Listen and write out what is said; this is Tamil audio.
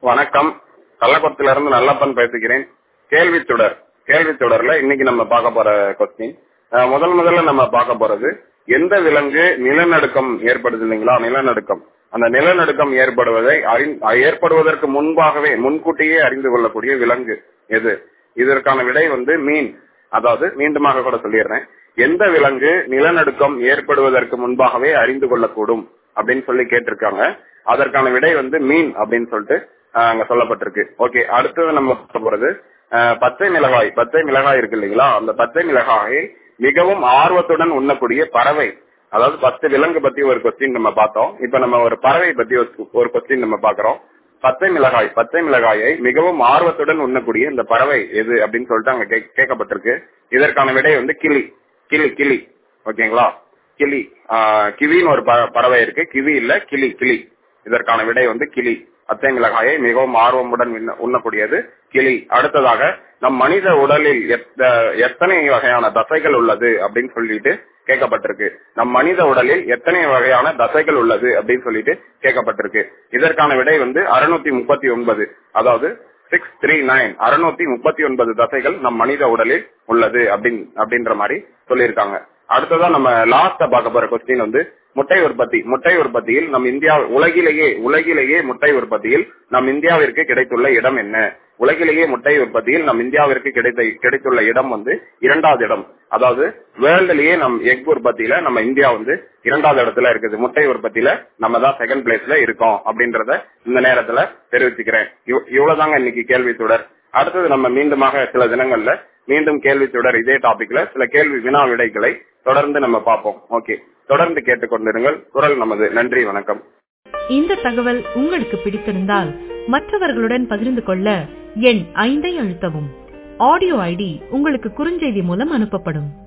வணக்கம் கள்ளக்குளத்தில இருந்து நல்லப்பன் பேசுகிறேன் கேள்வி தொடர் கேள்வி தொடர்ல இன்னைக்கு நம்ம பார்க்க போற கொஸ்டின் முதல் முதல்ல நம்ம பார்க்க போறது எந்த விலங்கு நிலநடுக்கம் ஏற்படுது இல்லைங்களா நிலநடுக்கம் அந்த நிலநடுக்கம் ஏற்படுவதை அறிந்- ஏற்படுவதற்கு முன்பாகவே முன்கூட்டியே அறிந்து கொள்ளக்கூடிய விலங்கு எது இதற்கான விடை வந்து மீன் அதாவது மீண்டுமாக கூட சொல்லிடுறேன் எந்த விலங்கு நிலநடுக்கம் ஏற்படுவதற்கு முன்பாகவே அறிந்து கொள்ளக்கூடும் அப்படின்னு சொல்லி கேட்டிருக்காங்க அதற்கான விடை வந்து மீன் அப்படின்னு சொல்லிட்டு ஆஹ், அங்க சொல்லப்பட்டிருக்கு ஓகே அடுத்தது நம்ம பார்க்க போறது ஆஹ், பச்சை மிளகாய் பச்சை மிளகாய் இருக்கு இல்லைங்களா அந்த பச்சை மிளகாயை மிகவும் ஆர்வத்துடன் உண்ணக்கூடிய பறவை அதாவது பத்து விலங்கு பத்தி ஒரு கொஸ்டின் நம்ம பார்த்தோம் இப்ப நம்ம ஒரு பறவை பத்தி ஒரு- ஒரு கொஸ்டின் நம்ம பாக்குறோம் பச்சை மிளகாய் பச்சை மிளகாயை மிகவும் ஆர்வத்துடன் உண்ணக்கூடிய இந்த பறவை எது அப்படின்னு சொல்லிட்டு அங்க கேக்- கேட்கப்பட்டிருக்கு இதற்கான விடை வந்து கிளி கிளி கிளி ஓகேங்களா கிளி ஆஹ், கிவின்னு ஒரு ப- பறவை இருக்கு கிவி இல்ல கிளி கிளி இதற்கான விடை வந்து கிளி பச்சை மிளகாயை மிகவும் ஆர்வமுடன் உண்ண- உண்ணக்கூடியது கிளி அடுத்ததாக நம் மனித உடலில் எத்த- எத்தனை வகையான தசைகள் உள்ளது அப்படின்னு சொல்லிட்டு கேட்கப்பட்டிருக்கு நம் மனித உடலில் எத்தனை வகையான தசைகள் உள்ளது அப்படின்னு சொல்லிட்டு கேட்கப்பட்டிருக்கு இதற்கான விடை வந்து அறுநூத்தி முப்பத்தி ஒன்பது அதாவது சிக்ஸ் த்ரீ நைன் அறுநூத்தி முப்பத்தி ஒன்பது தசைகள் நம் மனித உடலில் உள்ளது அப்படின் அப்படின்ற மாதிரி சொல்லியிருக்காங்க அடுத்ததா நம்ம லாஸ்டா பார்க்க போற கொஸ்டின் வந்து முட்டை உற்பத்தி முட்டை உற்பத்தியில் நம் இந்தியா உலகிலேயே உலகிலேயே முட்டை உற்பத்தியில் நம் இந்தியாவிற்கு கிடைத்துள்ள இடம் என்ன உலகிலேயே முட்டை உற்பத்தியில் நம் இந்தியாவிற்கு கிடைத்த கிடைத்துள்ள இடம் வந்து இரண்டாவது இடம் அதாவது வேர்ல்டுலயே நம் எக் உற்பத்தியில நம்ம இந்தியா வந்து இரண்டாவது இடத்துல இருக்குது முட்டை உற்பத்தியில நம்ம தான் செகண்ட் பிளேஸ்ல இருக்கோம் அப்படின்றத இந்த நேரத்துல தெரிவிச்சுக்கிறேன் இவ்- இவ்வளவுதாங்க இன்னைக்கு கேள்வி தொடர் அடுத்தது நம்ம மீண்டுமாக சில தினங்கள்ல மீண்டும் கேள்வி தொடர் இதே டாபிக்ல சில கேள்வி வினா விடைகளை தொடர்ந்து நம்ம பார்ப்போம் ஓகே தொடர்ந்து கேட்டுக்கொண்டிருங்கள் குரல் நமது நன்றி வணக்கம் இந்த தகவல் உங்களுக்கு பிடித்திருந்தால் மற்றவர்களுடன் பகிர்ந்து கொள்ள எண் ஐந்தை அழுத்தவும் ஆடியோ ஐடி உங்களுக்கு குறுஞ்செய்தி மூலம் அனுப்பப்படும்